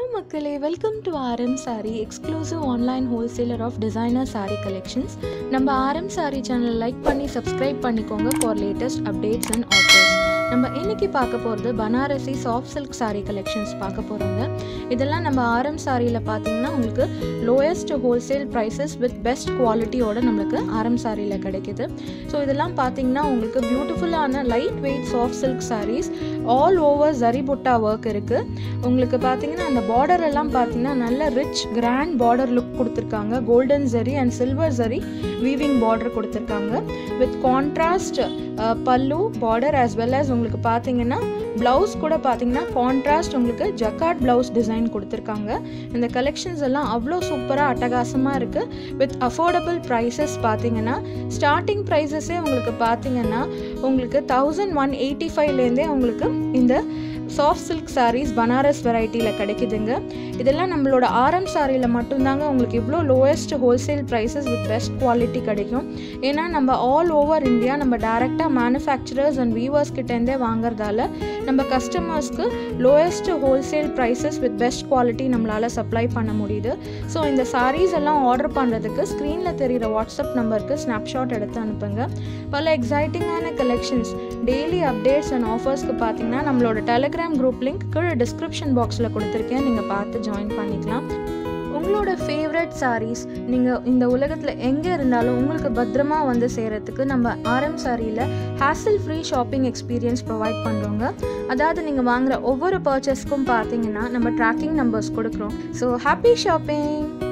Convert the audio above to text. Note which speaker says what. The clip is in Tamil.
Speaker 1: மக்களே welcome to RM saree exclusive online wholesaler of designer saree collections நம்ம ஆர்எம் சாரி சேனலை லைக் பண்ணி சப்ஸ்கிரைப் பண்ணிக்கோங்க for latest updates and offers நம்ம இன்னைக்கு பார்க்க போகிறது Banarasi soft silk saree collections பார்க்க போகிறோங்க இதெல்லாம் நம்ம ஆர்எம் சாரியில் பார்த்தீங்கன்னா உங்களுக்கு lowest wholesale prices with best குவாலிட்டியோட நம்மளுக்கு ஆர்எம் சாரியில் கிடைக்குது ஸோ இதெல்லாம் பார்த்தீங்கன்னா உங்களுக்கு பியூட்டிஃபுல்லான light weight soft silk sarees all over zari butta work இருக்குது உங்களுக்கு பார்த்தீங்கன்னா அந்த பார்டர் எல்லாம் பார்த்தீங்கன்னா நல்ல ரிச் கிராண்ட் பார்டர் லுக் கொடுத்துருக்காங்க golden zari and silver zari weaving border கொடுத்துருக்காங்க with contrast pallu border as well as உங்களுக்கு பார்த்தீங்கன்னா ப்ளவுஸ் கூட பார்த்தீங்கன்னா கான்ட்ராஸ்ட் உங்களுக்கு ஜக்கார்ட் ப்ளவுஸ் டிசைன் கொடுத்துருக்காங்க இந்த கலெக்ஷன்ஸ் எல்லாம் அவ்வளோ சூப்பராக அட்டகாசமாக இருக்குது வித் அஃபோர்டபுள் ப்ரைஸஸ் பார்த்தீங்கன்னா ஸ்டார்டிங் ப்ரைஸஸே உங்களுக்கு பார்த்தீங்கன்னா உங்களுக்கு தௌசண்ட் ஒன் எயிட்டி ஃபைவ்லேருந்தே உங்களுக்கு இந்த சாஃப்ட் சில்க் sarees பனாரஸ் வெரைட்டியில் கிடைக்குதுங்க இதெல்லாம் நம்மளோட ஆரம் சாரியில் மட்டும்தாங்க உங்களுக்கு இவ்வளோ lowest wholesale prices with best quality கிடைக்கும் ஏன்னா நம்ம ஆல் ஓவர் இந்தியா நம்ம டேரெக்டாக மேனுஃபேக்சரர்ஸ் அண்ட் வீவர்ஸ் கிட்டேருந்தே வாங்குறதால நம்ம கஸ்டமர்ஸ்க்கு lowest wholesale prices with best quality நம்மளால் சப்ளை பண்ண முடியுது ஸோ இந்த sarees எல்லாம் ஆர்டர் பண்ணுறதுக்கு ஸ்க்ரீனில் தெரிகிற வாட்ஸ்அப் நம்பருக்கு ஸ்னாப்ஷாட் எடுத்து அனுப்புங்க பல எக்ஸைட்டிங்கான கலெக்ஷன்ஸ் டெய்லி அப்டேட்ஸ் அண்ட் ஆஃபர்ஸ்க்கு பார்த்தீங்கன்னா நம்மளோட டெலிகிராம் குரூப் லிங்க் கீழே டிஸ்கிரிப்ஷன் பாக்ஸில் கொடுத்துருக்கேன் நீங்கள் பார்த்து ஜாயின் பண்ணிக்கலாம் உங்களோட ஃபேவரட் sarees நீங்கள் இந்த உலகத்தில் எங்கே இருந்தாலும் உங்களுக்கு பத்திரமா வந்து சேரத்துக்கு நம்ம ஆர்எம் சாரியில் hassle free shopping experience provide பண்ணுறோங்க அதாவது நீங்கள் வாங்குற ஒவ்வொரு பர்ச்சேஸ்க்கும் பார்த்தீங்கன்னா நம்ம ட்ராக்கிங் நம்பர்ஸ் கொடுக்குறோம் ஸோ ஹாப்பி ஷாப்பிங்